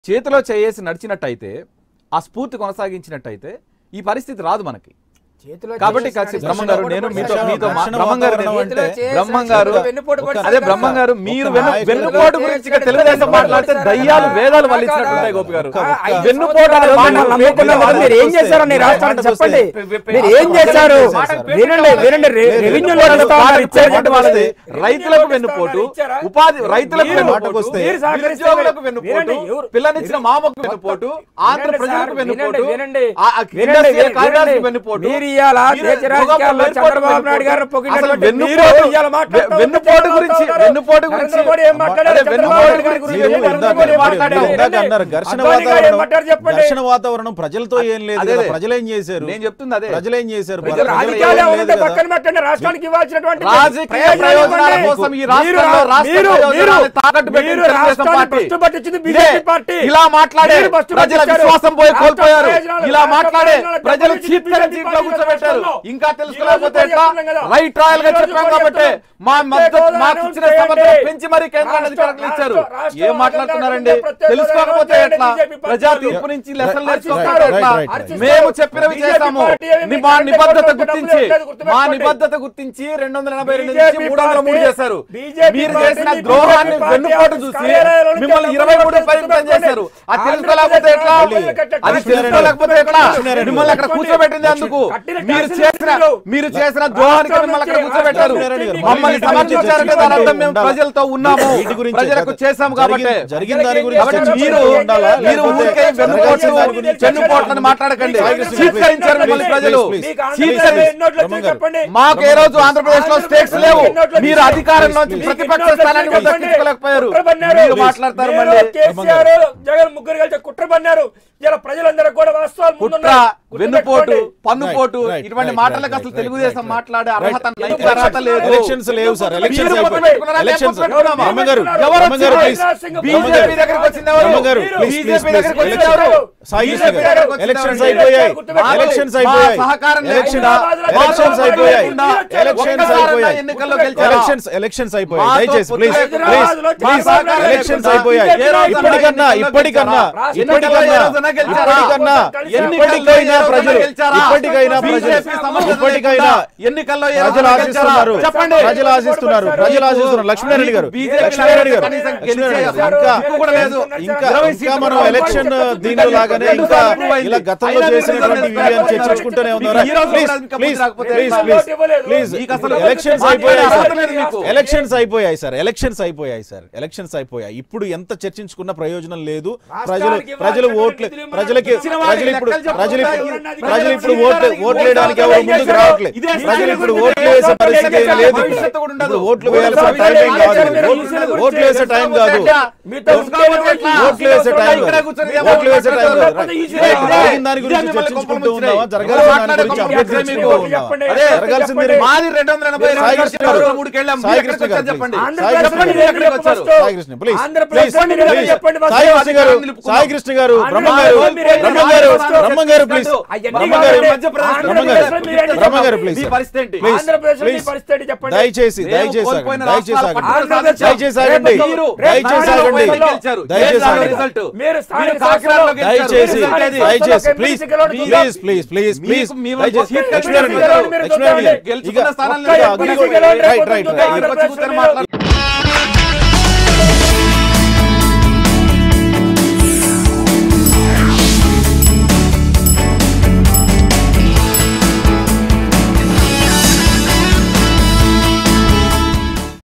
చేతిలో చేయేసి నడిచినట్టయితే ఆ స్ఫూర్తి కొనసాగించినట్టయితే ఈ పరిస్థితి రాదు మనకి చేతిలో కాబట్టి చేసి ఖచ్చితంగా నడిచి బ్రహ్మం గారు నేను మీతో ఘర్షణ మీతో మా- ఘర్షణ బ్రహ్మం గారు వాతావరణం నేను- అంటే చేతిలో బ్రహ్మం చేసి గారు వెన్నుపోటు పొడిచి అదే కదా. బ్రహ్మం గారు మీరు ఒక్క వెన్ను నాయకుడు వెన్నుపోటు చేసి గురించి ఇక చేసి తెలుగుదేశం చేసి మాట్లాడితే చేసి దయ్యాలు చేసి వేదాలు చేసి వల్లించినట్టుంటాయి చేసి గోపి గారు ఒక్క- ఒక్క- వెన్నుపోటు అనే మాట నమ్ముకున్న నమ్ముకున్న వాళ్ళు మీరు ఏం చేశారో నీ రాష్ట్రానికి చెప్పండి మీరు ఏం చేశారు వినండి వినండి రె- రెవెన్యూలో నడుస్తా ఉన్నారు, ఇచ్చేటువంటి వాళ్ళది రైతులకు వెన్నుపోటు ఉపాధి రైతులకు మీరు వెన్నుపోటు మాటకొస్తే మీరు సహకరిస్తే నిరుద్యోగులకు వెన్నుపోటు వినండి, ఎవరు- పిల్లనిచ్చిన మామకు వెన్నుపోటు ఆంధ్ర వినండి ప్రజలకు సార్, వెన్నుపోటు వినండి, ఆ- ఆ వినండి, ఇండస్ట్రియల్ వినండి, కార్యదర్శికి వినండి. వెన్నుపోటు మీరు ఇవాళ మీరు దేశ రాజకీయాల్లో వెన్నుపోటు చంద్రబాబు నాయుడు గారు అసలు పొగిడినటువంటి వెన్నుపోటు మీరు ఇవాళ మాట్లాడుతూ వెన్నుపోటు ఉంటే గురించి చెప్తా వెన్నుపోటు ఉన్నారు. గురించి నరేంద్ర మోడీ ఏం మాట్లాడారు? అదే చంద్రబాబు వెన్నుపోటు నాయుడు గారి గురించి గురించి మీరు ఏం ఇందాక మాట్లాడారు? మీరు మాట్లాడారు. ఇందాక అన్నారు ఘర్షణ అద్వానీ గారు ఏం వాతావరణం మాట్లాడారు చెప్పండి. ఘర్షణ వాతావరణం ప్రజలతో ఏం లేదు అదే, కదా అదే. ప్రజలు ఏం చేశారు నేను చెప్తుంది అదే ప్రజలు ఏం చేశారు ప్రజలు ప్రజలు రాజకీయాలు ఏం ఏముంటే లేదు పక్కన కదా. పెట్టండి రాష్ట్రానికి ఇవ్వాల్సినటువంటి రాజకీయ ప్రయోజనాలు ప్రయోజనాల ఇవ్వండి. కోసం ఈ మీరు రాష్ట్రంలో రా- రాష్ట్ర మీరు- ప్రయోజనాలను మీరు- తాకట్టు పెట్టిన మీరు తెలుగుదేశం రాష్ట్రాన్ని పార్టీ. భ్రష్టు పట్టించింది ఇదే, బీజేపీ పార్టీ ఇలా మాట్లాడే మీరు భ్రష్టు ప్రజల పట్టించారు. విశ్వాసం పోయి రాష్ట్ర కోల్పోయారు ప్రయోజనాలు, ఇలా రాష్ట్ర మాట్లాడే ప్రయోజనాలు ప్రజలు దెబ్బతీసి చీప్ బీజేపీ సీట్లో పార్టీ కూర్చోబెట్టారు రాష్ట్రంలో. ఇంకా ఈ రోజు తెలుసుకోలేకపోతే కూడా ఎట్లా చెప్తున్నాం కదా. రైట్ రాయల్ గా ఈ రోజు చెప్పాం కూడా కాబట్టి చెప్తున్నాం. మా మద్దతు ప్రత్యేక మాకు హోదా ఇచ్చిన అనౌన్స్ సమర్థన చేయండి. పెంచి మరి కేంద్రాన్ని రాష్ట్ర- అధికారులు ఇచ్చారు రాష్ట్ర- రాష్ట్ర ఏం మాట్లాడుతున్నారండి ప్రత్యేక హోదా తెలుసుకోకపోతే అనౌన్స్ ఎట్లా చేయండి బీజేపీ ప్రజా పార్టీ. తీర్పు నుంచి లెసన్ రైట్, నేర్చుకోకపోతే రైట్, ఎట్లా రైట్, రైట్. మేము చెప్పినవి బీజేపీ చేస్తాము పార్టీ ఏమి ని- మా మీకు నిబద్ధత డబ్బులు గుర్తించి లేదు, మా గుర్తుపెట్టుకోండి. నిబద్ధత గుర్తించి రెండు వందల ఎనభై రెండు బీజేపీ నుంచి మూడు వందల మూడు పార్టీ- చేశారు బీజేపీ మీరు పార్టీ చేసిన బీజేపీ ద్రోహాన్ని పార్టీ వెన్నుపోటు ఆఫీస్ చూసి కార్యాలయాల నుంచి మిమ్మల్ని డబ్బులు ఇరవై మూడు డబ్బులు పరిమితం డబ్బులు చేశారు అది ఆంధ్రప్రదేశ్ తెలుసుకోలేకపోతే ఎట్లా రాష్ట్రాలు కట్టారు. అది కట్టిన తెలుసుకోలేకపోతే ఎట్లా లక్ష్మీనారాయణ మిమ్మల్ని అక్కడ గారు. కూర్చోబెట్టింది అందుకు కట్టిన మీరు ట్యాక్సులు చేసిన మీరు. మీరు చేసిన ద్రోహానికి రాష్ట్రం మిమ్మల్ని అక్కడ నుంచి కూర్చోబెట్టారు రాష్ట్రం నుంచి మమ్మల్ని వీటి గురించి సమర్థించారంటే దాని అర్థం మేము ఉండాలా? ప్రజలతో ఉన్నాము వీటి గురించి ప్రజలకు కదా. చేశాము కాబట్టి జరిగిన- జరిగిన దాని గురించి కాబట్టి చర్చించుకుంటూ మీరు ఉండాలా? మీరు లేకపోతే ఊరికే వెన్నుపోటు జరగాల్సిన దాని గురించి వెన్నుపోట్లని మాట్లాడకండి సాయికృష్ణ, చీత్కరించారు please, మిమ్మల్ని please, ప్రజలు please, మీకు please, ఆంధ్రప్రదేశ్ please. ఎన్ని నోట్లు వచ్చాయో బ్రహ్మం గారు. చెప్పండి మాకు ఏ రోజు ఆంధ్రప్రదేశ్ లో స్టేట్స్ లేవు ఆంధ్రప్రదేశ్ మీరు అధికారంలోంచి మీకు ప్రతిపక్ష ఎన్ని స్థానాన్ని కూడా నోట్లు వచ్చాయో దక్కించుకోలేకపోయారు కుట్ర పన్నారు. మీరు మాట్లాడతారు మీరు మళ్ళీ కేసీఆర్ జగన్ ముగ్గురు కలిసి కుట్ర పన్నారు ఇలా ప్రజలందరూ కూడా వాస్తవాలు కుట్ర ముందున్నాయి. వెన్నుపోటు గుర్తుపెట్టుకోండి. పన్నుపోటు Right, right, ఇటువంటి right, మాటలకు right, అసలు right, తెలుగుదేశం right, మాట్లాడే right. అర్హత Right. నైతిక అర్హత లేదు ఎలక్షన్స్ లేవు సార్ ఎలక్షన్స్ మీరు అయిపోయి- గుర్తుపెట్టుకున్నారా? ఎలక్షన్స్ నేను గుర్తుపెట్టుకున్నామా? బ్రహ్మ గారు ఎవరు బ్రహ్మ గారు వచ్చారు? ప్లీజ్ బీజేపీ దగ్గరికి వచ్చింది ఎవరు? బ్రహ్మ గారు ప్లీజ్ బీజేపీ ప్లీజ్ దగ్గరికి ప్లీజ్ వచ్చింది ఎవరు? సాయి కృష్ణ బీజేపీ గారు దగ్గరికి వచ్చింది ఎలక్షన్స్ ఎవరు? అయిపోయాయి మాకు- ఎలక్షన్స్ మా అయిపోయాయి సహకారం ఎలక్షన్ లేకుండా ఎలక్షన్స్ మాతో అయిపోయాయి లేకుండా ఎలక్షన్స్ ఒక్కసారన్నా అయిపోయాయి ఎన్నికల్లో గెలిచారా? ఎలక్షన్స్ ఎలక్షన్స్ అయిపోయాయి మాతో దయచేసి పొత్తు ప్లీజ్ లేకుండా ప్లీజ్ హైదరాబాద్లో ప్లీజ్ చంద్రబాబు నాయుడు ఎలక్షన్స్ లేకుండా అయిపోయాయి ఏ రోజైనా ఇప్పటికన్నా ఎన్నికల్లో ఇప్పటికన్నా గెలిచారా? ఇప్పటికన్నా ఎన్నికల్లో ఏ రోజైనా గెలిచారా? ఇప్పటికన్నా ఎన్నికల్లో ఇప్పటికైనా ఏ రోజైనా ప్రజలు గెలిచారా? ఇప్పటికైనా ప్రజలు బీజేపీ సమర్థన ఇప్పటికైనా లేకుండా ఎన్నికల్లో ఏ ప్రజలు రోజైనా గెలిచారా? ఆశిస్తున్నారు చెప్పండి ప్రజలు ఆశిస్తున్నారు ప్రజలు ఆశిస్తున్నారు లక్ష్మీనారాయణ గారు బీజేపీ లక్ష్మీనారాయణ గారు కనీసం లక్ష్మీనారాయణ గారు గెలిచే ఇంకా హక్కు కూడా లేదు. ఇంకా ఇరవై ఇంకా సీట్లు మనం కూడా ఎలక్షన్ వాళ్ళు దీనిలో లాగానే రెండు ఇంకా సార్లు అయింది. ఇలా గతంలో అయినా చేసినటువంటి మీరు విజయాన్ని రిజల్ట్ చర్చించుకుంటూనే మీకు ఉన్నారా ఈ రోజు ప్లీజ్ కూడా ఇంకా ప్లీజ్ ముందు రాకపోతే ప్లీజ్ ఎట్లా? ప్లీజ్ ఇవ్వలేదు. ప్లీజ్ మీకు అసలు ఎలక్షన్స్ మాట్లాడే అయిపోయాయి అర్హత సార్ లేదు మీకు. ఎలక్షన్స్ అయిపోయాయి సార్ ఎలక్షన్స్ అయిపోయాయి సార్ ఎలక్షన్స్ అయిపోయాయి ఇప్పుడు ఎంత చర్చించుకున్న ప్రయోజనం లేదు ప్రజలు రాష్ట్రానికి ప్రజలు ఇవ్వాల్సిన ఓట్లు నిధులు మనం ప్రజలకి ఇచ్చిన వాళ్ళకి ప్రజలు ఇప్పుడు లెక్కలు ప్రజలు ఇప్పుడు చెప్పుకుంటారు. ప్రజలు ఇప్పుడు ప్రజలు ఓట్లు ఇచ్చిన ఓట్లు వాళ్ళకి వేయడానికి ఎవరు ముందుకు ఇదే రావట్లేదు ఇదే ప్రజలు ఇప్పుడు ఇదే ఓట్లు వేసే పరిస్థితి ఏం లేదు భవిష్యత్తు కూడా ఉండదు. ఇప్పుడు ఓట్లు వేయాల్సిన టైం ఏం కాదు ఓట్లు- ఓట్లు వేసే టైం కాదు మీతో ఓట్లు వేసే టైం కాదు ఓట్లు వేసే టైం కాదు రైట్. జరిగిన దాని గురించి చర్చించుకుంటూ ఉన్నావా జరగాల్సిన దాని గురించి అప్డేట్ తెచ్చుకుంటూ ఉన్నావా అదే జరగాల్సింది మాది రెండు వందల ఎనభై సాయి కృష్ణ గారు. మూడుకి వెళ్ళాం సాయి మీరు కృష్ణ ఎక్కడికి గారు, వచ్చారు చెప్పండి సాయి కృష్ణ చెప్పండి, గారు. మీరు ఎక్కడికి వచ్చారు సాయి కృష్ణ ప్లీజ్ ఆంధ్రప్రదేశ్ ప్లీజ్ నిలబడి ప్లీజ్ చెప్పండి ఫస్ట్. సాయి కృష్ణ గారు నిలుపుకున్నాం. సాయి కృష్ణ గారు బ్రహ్మ గారు ఆంధ్రప్రదేశ్ బ్రహ్మ గారు రాష్ట్రం బ్రహ్మ గారు ప్లీజ్ అవన్నీ బ్రహ్మ కాదండి. గారు మధ్యప్రదేశ్ బ్రహ్మ గారు బ్రహ్మ గారు ప్లీజ్ మీ పరిస్థితి ఏంటి ప్లీజ్ ఆంధ్రప్రదేశ్ ప్లీజ్ పరిస్థితి చెప్పండి దయచేసి మేము దయచేసి కోల్పోయిన ఆగండి. దయచేసి రాష్ట్రాల ఆగండి పట్టుదల దయచేసి సాధించారు. ఆగండి మీరు దయచేసి రేపు ఆగండి నాలుగు గెలిచారు. దయచేసి ఏ ఆగండి రిజల్ట్? మీరు స్థానిక మీరు కాకినాడలో గెలిచారు. దయచేసి ఏ రిజల్ట్ ఏది? దయచేసి please MLC please please please please మీకు మీ దయచేసి సీట్ లక్ష్మీనారాయణ గారు మీరు లక్ష్మీనారాయణ గారు గెలుచుకున్న ఇక స్థానాల్లో ఒక్క గెలుచుకున్న అగ్ని- స్థానాల్లో రైట్ రైట్ గెలుచుకున్న రైట్ ఇక్కడ వచ్చి కూర్చొని మాట్లాడుతున్నారు.